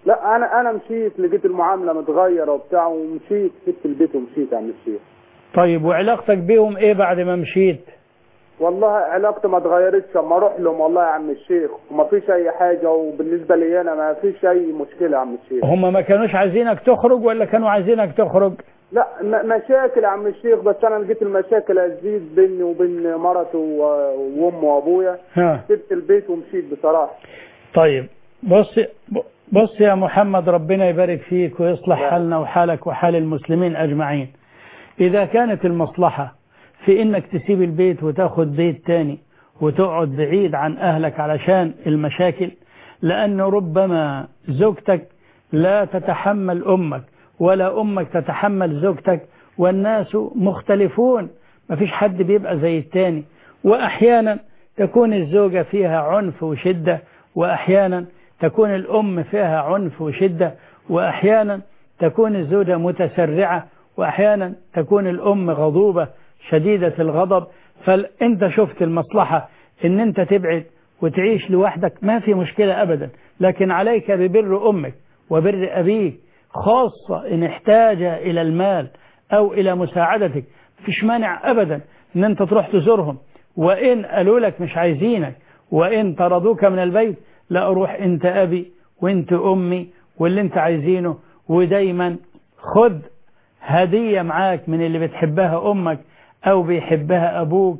لا انا انا مشيت لقيت المعامله متغيره وبتاع ومشيت سبت البيت ومشيت يا عم الشيخ طيب وعلاقتك بيهم ايه بعد ما مشيت والله علاقتي ما اتغيرتش اما اروح لهم والله يا عم الشيخ وما فيش اي حاجه وبالنسبه لي انا ما فيش اي مشكله يا عم الشيخ هم ما كانوش عايزينك تخرج ولا كانوا عايزينك تخرج لا م- مشاكل يا عم الشيخ بس انا لقيت المشاكل هتزيد بيني وبين مرتي و- وامي وابويا ها سبت البيت ومشيت بصراحه طيب بص بص يا محمد ربنا يبارك فيك ويصلح حالنا وحالك وحال المسلمين أجمعين إذا كانت المصلحة في إنك تسيب البيت وتاخد بيت تاني وتقعد بعيد عن أهلك علشان المشاكل لأن ربما زوجتك لا تتحمل أمك ولا أمك تتحمل زوجتك والناس مختلفون مفيش حد بيبقى زي التاني وأحيانا تكون الزوجة فيها عنف وشدة وأحيانا تكون الأم فيها عنف وشدة وأحيانا تكون الزوجة متسرعة وأحيانا تكون الأم غضوبة شديدة الغضب فأنت شفت المصلحة أن أنت تبعد وتعيش لوحدك ما في مشكلة أبدا لكن عليك ببر أمك وبر أبيك خاصة إن احتاج إلى المال أو إلى مساعدتك فيش مانع أبدا أن أنت تروح تزورهم وإن قالوا لك مش عايزينك وإن طردوك من البيت لا أروح أنت أبي وأنت أمي واللي أنت عايزينه ودايما خد هدية معاك من اللي بتحبها أمك أو بيحبها أبوك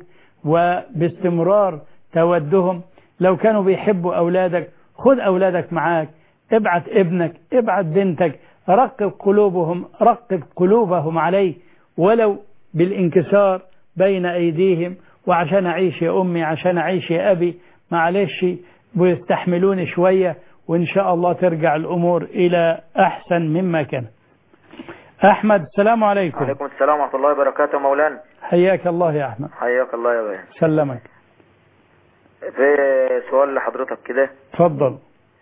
وباستمرار تودهم لو كانوا بيحبوا أولادك خد أولادك معاك ابعت ابنك ابعت بنتك رقب قلوبهم رقب قلوبهم عليك ولو بالانكسار بين أيديهم وعشان أعيش يا أمي عشان أعيش يا أبي معلش ويستحملوني شوية وإن شاء الله ترجع الأمور إلى أحسن مما كان أحمد السلام عليكم عليكم السلام ورحمة الله وبركاته مولانا حياك الله يا أحمد حياك الله يا بيه سلمك في سؤال لحضرتك كده تفضل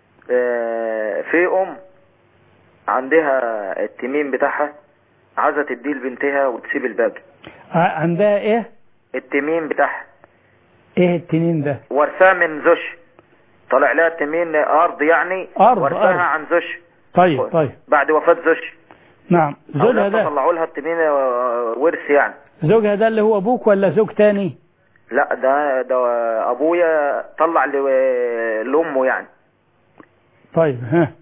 آه، في أم عندها التميم بتاعها عايزة تديه لبنتها وتسيب الباقي ع- عندها إيه التميم بتاعها إيه التنين ده ورثاه من زوج طلع لها التميم أرض يعني أرض، ورثاها أرض. عن زوج طيب طيب بعد وفاة زوج نعم زوجها أولاد ده طلعوا لها التميم آه، ورث يعني زوجها ده اللي هو أبوك ولا زوج تاني لا ده ده أبويا طلع ل- لأمه يعني طيب ها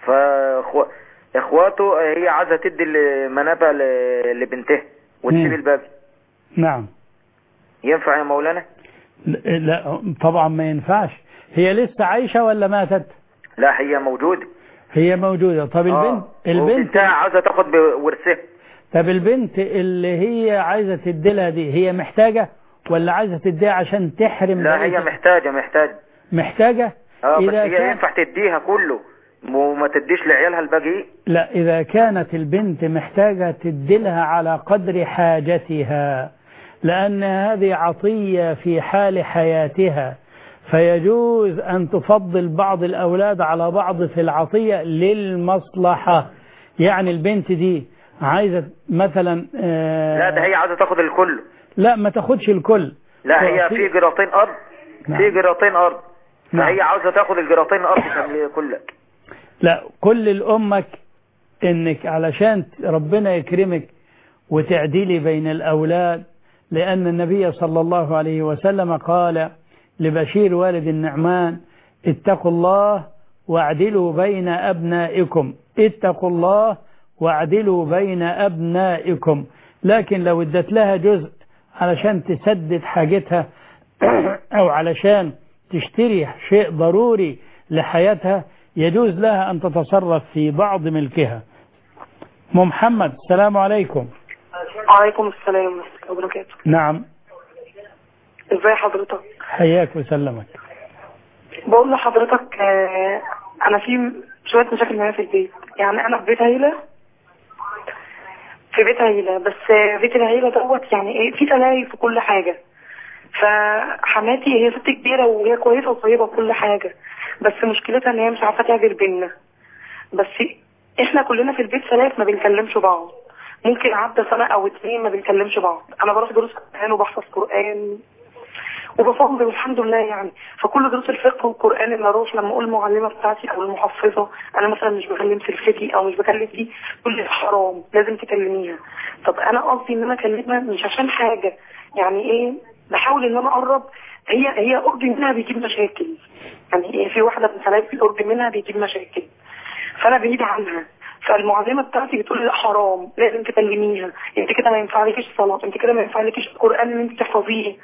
فاخواته هي عايزه تدي المنابع ل- لبنتها وتسيب مم. الباقي نعم ينفع يا مولانا لا لا، طبعا ما ينفعش هي لسه عايشة ولا ماتت لا هي موجوده هي موجودة طب البنت آه. البنت وبنتها عايزه تاخد بورثها طب البنت اللي هي عايزة تديلها دي هي محتاجة ولا عايزة تديها عشان تحرم لا بقية- هي محتاجه محتاجه محتاجة اه بس إذا هي كان- ينفع تديها كله وما تديش لعيالها الباقي لا إذا كانت البنت محتاجة تديلها على قدر حاجتها لأن هذه عطية في حال حياتها فيجوز أن تفضل بعض الأولاد على بعض في العطية للمصلحة يعني البنت دي عايزة مثلا آه، لا ده هي عايزه تاخد الكل لا ما تاخدش الكل لا هي تعطي- في جراطين ارض نعم. في جراطين ارض نعم. فهي عاوزه تاخد الجراطين الارض كامل- كلها لا كل لأمك انك علشان ربنا يكرمك وتعديلي بين الأولاد لأن النبي صلى الله عليه وسلم قال لبشير والد النعمان اتقوا الله واعدلوا بين أبنائكم اتقوا الله واعدلوا بين أبنائكم لكن لو ادت لها جزء علشان تسدد حاجتها أو علشان تشتري شيء ضروري لحياتها يجوز لها أن تتصرف في بعض ملكها أم محمد السلام عليكم وعليكم السلام ورحمة الله وبركاته نعم ازاي حضرتك حياك وسلمك بقول لحضرتك آه، انا في شوية مشاكل معايا في البيت يعني انا في بيت عيلة في بيت عيلة بس آه، بيت العيلة دوت يعني ايه في تلاهي في كل حاجة فحماتي هي ست كبيرة وهي كويسة وطيبة وكل حاجة بس مشكلتها ان هي مش عارفة تعدل بينا بس احنا كلنا في البيت ثلاث ما بنكلمش بعض ممكن عدى سنة او اتنين ما بنكلمش بعض انا بروح دروس قرآن وبحفظ قرآن وبصلي والحمد لله يعني فكل دروس الفقه والقران اللي اروح لما اقول المعلمه بتاعتي او المحفظه انا مثلا مش بكلم سلفتي او مش بكلم دي تقول لي حرام لازم تكلميها طب انا قصدي ان انا اكلمها مش عشان حاجه يعني ايه بحاول ان انا اقرب هي هي قربي منها بيجيب مشاكل يعني إيه في واحده من حالاتي قربي منها بيجيب مشاكل فانا بعيد عنها فالمعلمه بتاعتي بتقول لي لا حرام لازم تكلميها انت كده ما ينفعلكيش صلاه انت كده ما ينفعلكيش القران اللي انت تحفظيه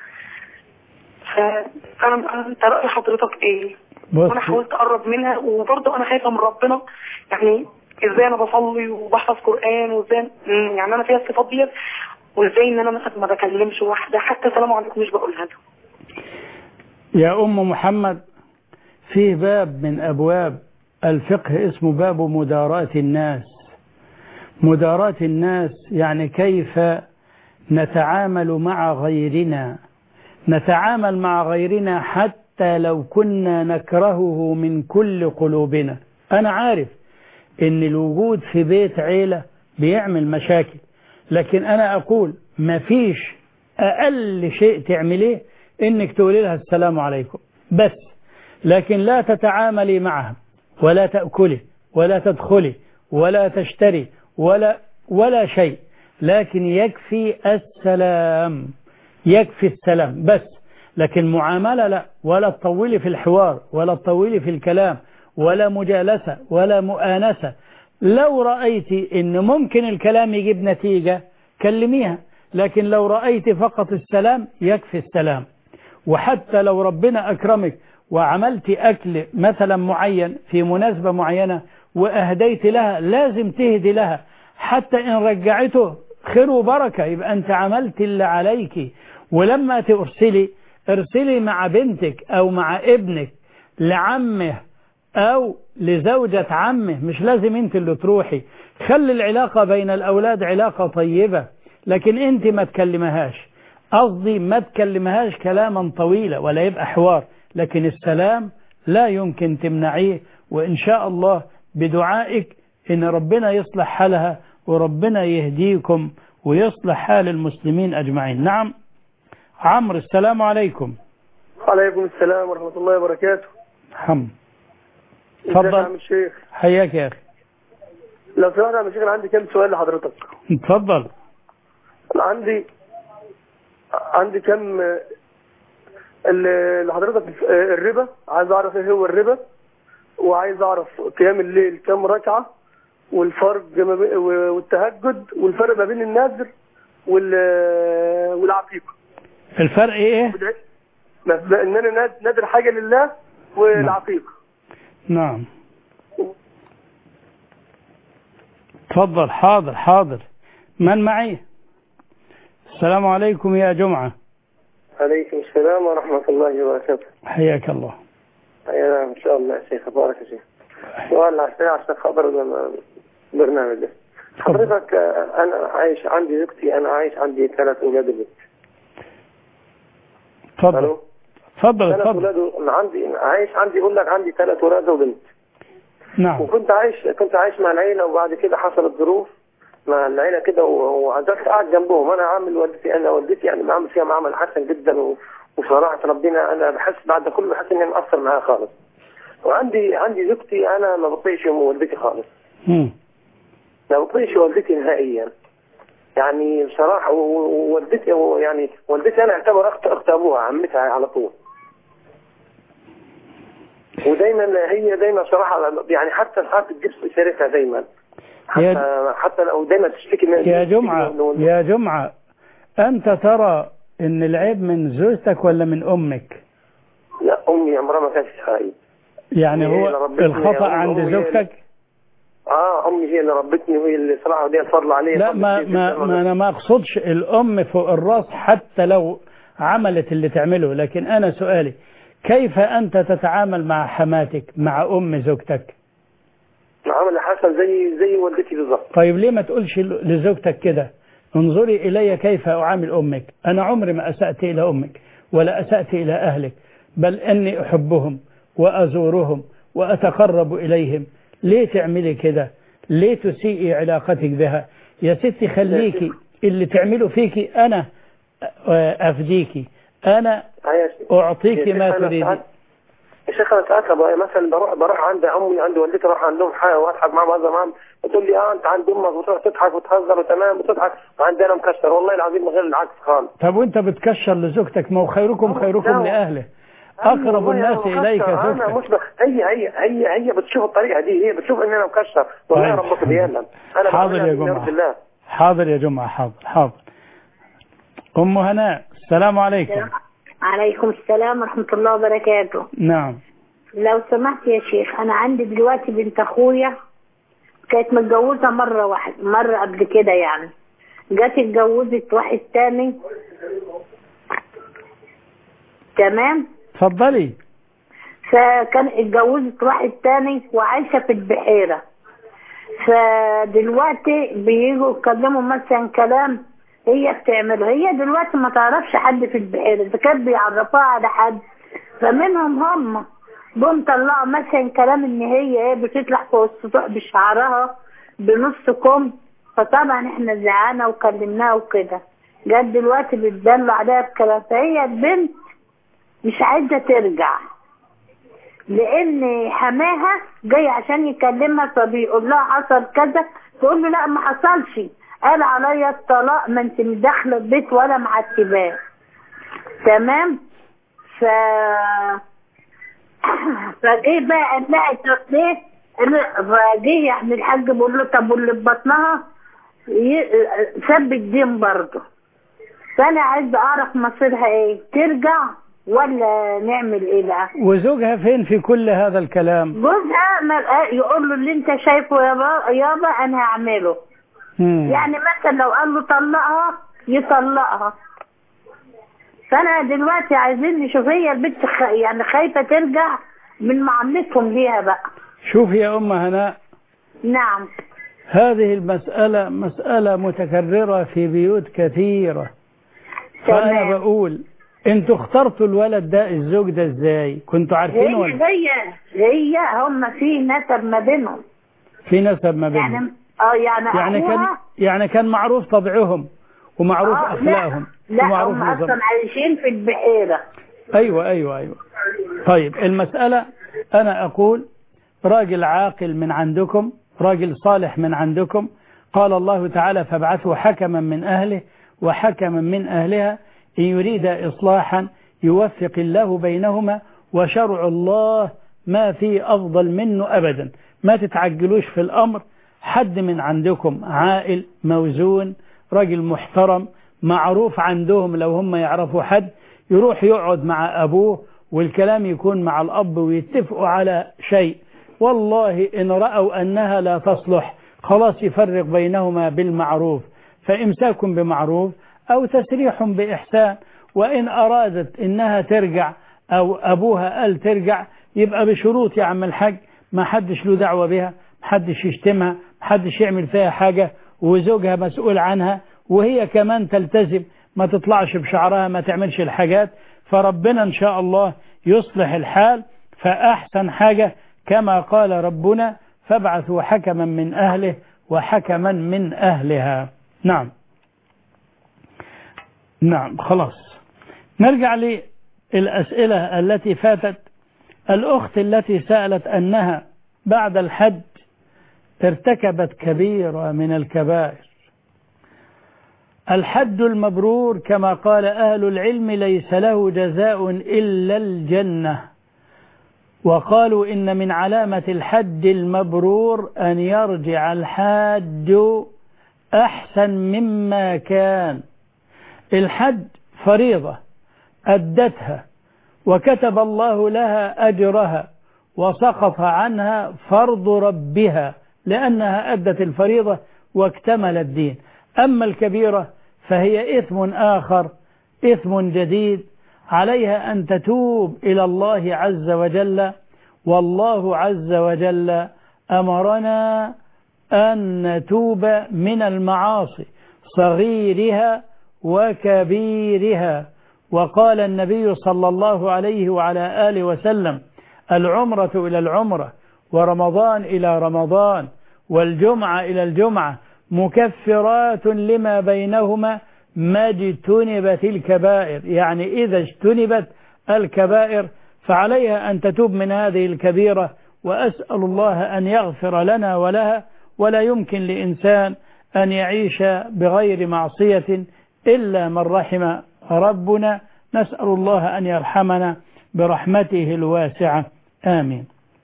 فانا انت راي حضرتك ايه؟ بص وانا حاولت اقرب منها وبرضه انا خايفه من ربنا يعني ازاي انا بصلي وبحفظ قران وازاي مم، يعني انا فيها الصفات ديت وازاي ان انا مثلا ما بكلمش واحده حتى سلام عليكم مش بقولها لها يا أم محمد فيه باب من أبواب الفقه اسمه باب مداراة الناس مداراة الناس يعني كيف نتعامل مع غيرنا نتعامل مع غيرنا حتى لو كنا نكرهه من كل قلوبنا أنا عارف إن الوجود في بيت عيلة بيعمل مشاكل لكن أنا أقول مفيش أقل شيء تعمليه إنك تقولي لها السلام عليكم بس لكن لا تتعاملي معها ولا تأكلي ولا تدخلي ولا تشتري ولا ولا شيء لكن يكفي السلام يكفي السلام بس لكن معاملة لا ولا تطولي في الحوار ولا تطولي في الكلام ولا مجالسة ولا مؤانسة لو رأيت إن ممكن الكلام يجيب نتيجة كلميها لكن لو رأيت فقط السلام يكفي السلام وحتى لو ربنا أكرمك وعملت أكل مثلا معين في مناسبة معينة وأهديت لها لازم تهدي لها حتى إن رجعته خير وبركة يبقى أنت عملت اللي عليك ولما ترسلي ارسلي مع بنتك أو مع ابنك لعمه أو لزوجة عمه مش لازم أنت اللي تروحي خلي العلاقة بين الأولاد علاقة طيبة لكن أنت ما تكلمهاش قصدي ما تكلمهاش كلاما طويلا ولا يبقى حوار لكن السلام لا يمكن تمنعيه وإن شاء الله بدعائك إن ربنا يصلح حالها وربنا يهديكم ويصلح حال المسلمين أجمعين نعم عمرو السلام عليكم عليكم السلام ورحمة الله وبركاته حم ازيك يا عم تفضل الشيخ حياك يا أخي لو سمحت يا عم الشيخ انا عندي كام سؤال لحضرتك تفضل انا عندي عندي كام ال- لحضرتك الربا عايز اعرف ايه هو الربا وعايز اعرف قيام الليل كام ركعة والفرق ما بين والتهجد والفرق ما بين النذر وال- والعقيقة الفرق إيه ما- ان انا ناد- نادر حاجة لله والعقيقة نعم تفضل حاضر حاضر من معي السلام عليكم يا جمعة عليكم السلام ورحمة الله وبركاته حياك الله يا إن شاء الله يا شيخ بارك يا شيخ سؤال عشان عشان خبر البرنامج ده حضرتك آه، أنا عايش عندي زوجتي أنا عايش عندي ثلاث أولاد وبنت تفضل تفضل ثلاث تفضل أولاد و- عندي عايش عندي يقول لك عندي ثلاث أولاد وبنت نعم وكنت عايش كنت عايش مع العيلة وبعد كده حصلت ظروف مع العيلة كده و- وعزلت قاعد جنبهم أنا عامل والدتي أنا والدتي يعني بعمل فيها معامل حسن جدا و- وصراحة ربنا أنا بحس بعد ده كله بحس إني مقصر معاها خالص وعندي عندي زوجتي أنا ما بطيقش أم والدتي خالص مم. ما بطيقش والدتي نهائيا يعني بصراحة و- و- ووالدتي و- يعني والدتي أنا أعتبر أخت أخت أبوها عمتها على طول ودايما هي دايما صراحة يعني حتى ساعات بتجيب سيرتها دايما حتى يا- حتى لو دايما تشتكي من يا جمعة يا جمعة أنت ترى إن العيب من زوجتك ولا من أمك لا أمي عمرها ما كانت تخايب يعني هي اللي هو ربتني، الخطأ أمي- عند أمي هي زوجتك اه امي هي اللي ربتني وهي اللي صراحه دي الفضل عليها لا فضل ما كتير ما, جداً. ما أنا ما أقصدش الأم فوق الراس حتى لو عملت اللي تعمله لكن أنا سؤالي كيف أنت تتعامل مع حماتك مع أم زوجتك عمل حسن زي زي والدتي بالظبط طيب ليه ما تقولش لزوجتك كده انظري إلي كيف أعامل أمك أنا عمري ما أسأت إلى أمك ولا أسأت إلى أهلك بل أني أحبهم وأزورهم وأتقرب إليهم ليه تعملي كده ليه تسيئي علاقتك بها يا ستي خليكي اللي تعمله فيكي أنا أفديكي أنا يا شيخ. أعطيك يا شيخ ما أنا تريدين ساعات- يا شيخ انا ساعات بقى مثلا بروح بروح عند امي عند والدتي اروح عندهم حاجه واضحك معاهم وهزر معاهم بتقول لي اه انت عند امك وتروح تضحك وتهزر وتمام وتضحك وعندي انا مكشر والله العظيم غير العكس خالص طب وانت بتكشر لزوجتك ما هو خيركم خيركم لا. لأهله أقرب والله الناس أنا إليك مكشر. انا زوجتك مش ب... هي هي هي هي بتشوف الطريقه دي هي بتشوف ان انا مكشر والله طيب. ربك بيعلم انا حاضر بعملها يا من جماعة. يرضي الله حاضر يا جماعة حاضر حاضر أم هناء السلام عليكم عليكم السلام ورحمة الله وبركاته نعم لو سمحت يا شيخ أنا عندي دلوقتي بنت أخويا كانت متجوزة مرة واحد مرة قبل كده يعني جت اتجوزت واحد تاني تمام اتفضلي فكان اتجوزت واحد تاني وعايشة في البحيرة فدلوقتي بييجوا يتكلموا مثلا كلام هي بتعمله هي دلوقتي ما تعرفش حد في البحيرة إذا كانت بيعرفوها على حد فمنهم هم جم طلعوا مثلا كلام ان هي ايه بتطلع فوق السطوح بشعرها بنص كم فطبعا احنا زعانا وكلمناها وكده جت دلوقتي بتدل عليها بكلام فهي البنت مش عايزة ترجع لان حماها جاي عشان يكلمها فبيقول لها حصل كذا تقول له لا ما حصلش قال عليا الطلاق ما انت داخله البيت ولا معتباه تمام ف فجه بقى قال لها طب ليه فجه يعني الحاج بيقول له طب واللي في بطنها ي- سب الدين برضه فانا عايزه اعرف مصيرها ايه ترجع ولا نعمل ايه بقى وزوجها فين في كل هذا الكلام جوزها ما- يقول له اللي انت شايفه يابا يابا انا هعمله مم. يعني مثلا لو قال له طلقها يطلقها فانا دلوقتي عايزين نشوف هي البنت خ... يعني خايفه ترجع من معاملتهم ليها بقى شوف يا أم هناء نعم هذه المسألة مسألة متكررة في بيوت كثيرة فأنا تمام. بقول انتوا اخترتوا الولد ده الزوج ده ازاي كنتوا عارفين هي ولا هي هي هم في نسب ما بينهم في نسب ما بينهم يعني اه يعني يعني كان أخوها- يعني كان معروف طبعهم ومعروف آه، لا، أخلاقهم لا ومعروف هم نظام اصلا عايشين في البحيره أيوة أيوة أيوة طيب المسألة أنا أقول راجل عاقل من عندكم راجل صالح من عندكم قال الله تعالى فابعثوا حكما من أهله وحكما من أهلها إن يريد إصلاحا يوفق الله بينهما وشرع الله ما فيه أفضل منه أبدا ما تتعجلوش في الأمر حد من عندكم عائل موزون راجل محترم معروف عندهم لو هم يعرفوا حد يروح يقعد مع أبوه والكلام يكون مع الأب ويتفقوا على شيء والله إن رأوا أنها لا تصلح خلاص يفرق بينهما بالمعروف فإمساك بمعروف أو تسريح بإحسان وإن أرادت إنها ترجع أو أبوها قال ترجع يبقى بشروط يا عم الحاج ما حدش له دعوة بها ما حدش يشتمها ما حدش يعمل فيها حاجة وزوجها مسؤول عنها وهي كمان تلتزم ما تطلعش بشعرها ما تعملش الحاجات فربنا إن شاء الله يصلح الحال فأحسن حاجة كما قال ربنا فابعثوا حكما من أهله وحكما من أهلها نعم نعم خلاص نرجع للأسئلة التي فاتت الأخت التي سألت أنها بعد الحج ارتكبت كبيرة من الكبائر الحج المبرور كما قال أهل العلم ليس له جزاء إلا الجنة وقالوا إن من علامة الحج المبرور أن يرجع الحاج أحسن مما كان الحج فريضة أدتها وكتب الله لها أجرها وسقط عنها فرض ربها لأنها أدت الفريضة واكتمل الدين أما الكبيرة فهي إثم آخر إثم جديد عليها أن تتوب إلى الله عز وجل والله عز وجل أمرنا أن نتوب من المعاصي صغيرها وكبيرها وقال النبي صلى الله عليه وعلى آله وسلم العمرة إلى العمرة ورمضان إلى رمضان والجمعة إلى الجمعة مكفرات لما بينهما ما اجتنبت الكبائر يعني إذا اجتنبت الكبائر فعليها أن تتوب من هذه الكبيرة وأسأل الله أن يغفر لنا ولها ولا يمكن لإنسان أن يعيش بغير معصية إلا من رحم ربنا نسأل الله أن يرحمنا برحمته الواسعة آمين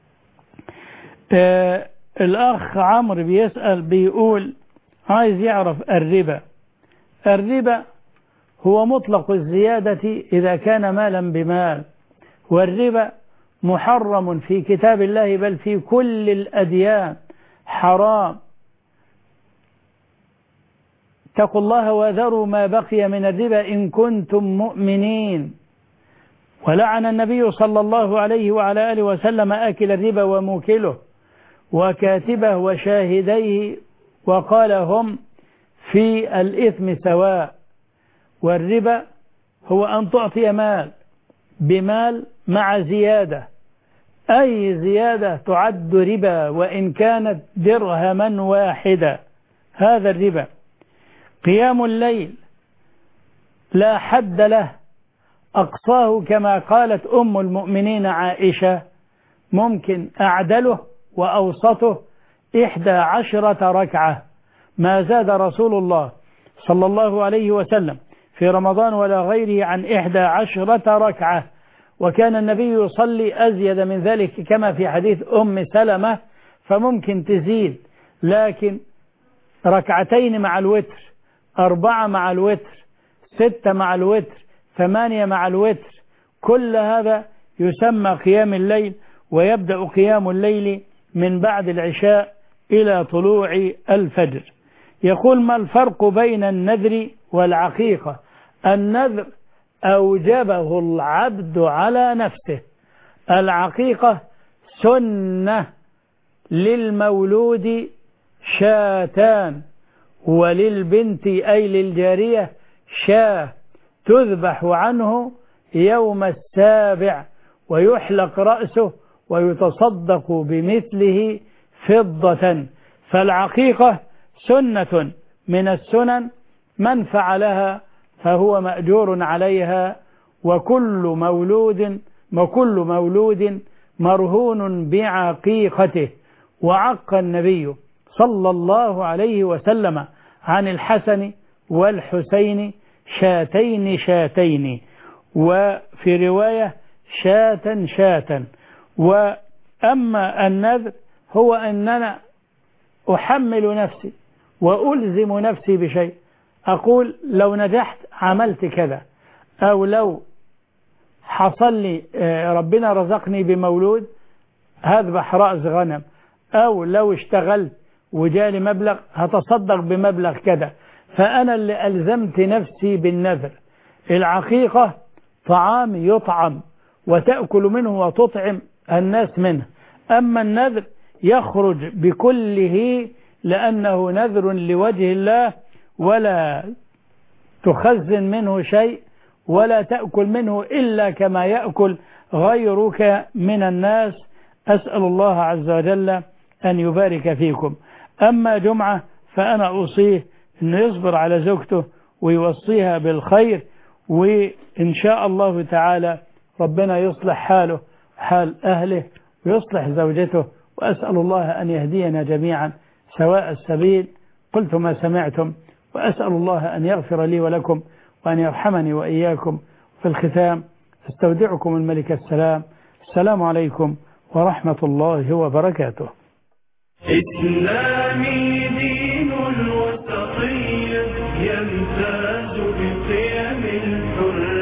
آه الأخ عمرو بيسأل بيقول عايز يعرف الربا الربا هو مطلق الزيادة إذا كان مالا بمال والربا محرم في كتاب الله بل في كل الأديان حرام اتقوا الله وذروا ما بقي من الربا إن كنتم مؤمنين ولعن النبي صلى الله عليه وعلى آله وسلم آكل الربا وموكله وكاتبه وشاهديه وقال هم في الإثم سواء والربا هو أن تعطي مال بمال مع زيادة أي زيادة تعد ربا وإن كانت درهما واحدا هذا الربا قيام الليل لا حد له أقصاه كما قالت أم المؤمنين عائشة ممكن أعدله وأوسطه إحدى عشرة ركعة ما زاد رسول الله صلى الله عليه وسلم في رمضان ولا غيره عن إحدى عشرة ركعة وكان النبي يصلي أزيد من ذلك كما في حديث أم سلمة فممكن تزيد لكن ركعتين مع الوتر أربعة مع الوتر ستة مع الوتر ثمانية مع الوتر كل هذا يسمى قيام الليل ويبدأ قيام الليل من بعد العشاء إلى طلوع الفجر يقول ما الفرق بين النذر والعقيقة النذر أوجبه العبد على نفسه العقيقة سنة للمولود شاتان وللبنت أي للجارية شاه تذبح عنه يوم السابع ويحلق رأسه ويتصدق بمثله فضة فالعقيقة سنة من السنن من فعلها فهو مأجور عليها وكل مولود وكل مولود مرهون بعقيقته وعق النبي صلى الله عليه وسلم عن الحسن والحسين شاتين شاتين وفي رواية شاتا شاتا وأما النذر هو أننا أحمل نفسي وألزم نفسي بشيء أقول لو نجحت عملت كذا أو لو حصل لي ربنا رزقني بمولود هذبح رأس غنم أو لو اشتغلت وجالي مبلغ هتصدق بمبلغ كذا فأنا اللي ألزمت نفسي بالنذر العقيقة طعام يطعم وتأكل منه وتطعم الناس منه أما النذر يخرج بكله لأنه نذر لوجه الله ولا تخزن منه شيء ولا تأكل منه إلا كما يأكل غيرك من الناس أسأل الله عز وجل أن يبارك فيكم أما جمعة فأنا أوصيه أنه يصبر على زوجته ويوصيها بالخير وإن شاء الله تعالى ربنا يصلح حاله حال أهله ويصلح زوجته وأسأل الله أن يهدينا جميعا سواء السبيل قلت ما سمعتم وأسأل الله أن يغفر لي ولكم وأن يرحمني وإياكم في الختام استودعكم الملك السلام السلام عليكم ورحمة الله وبركاته إسلامي دين الوسطية يمتاز بقيم الحرية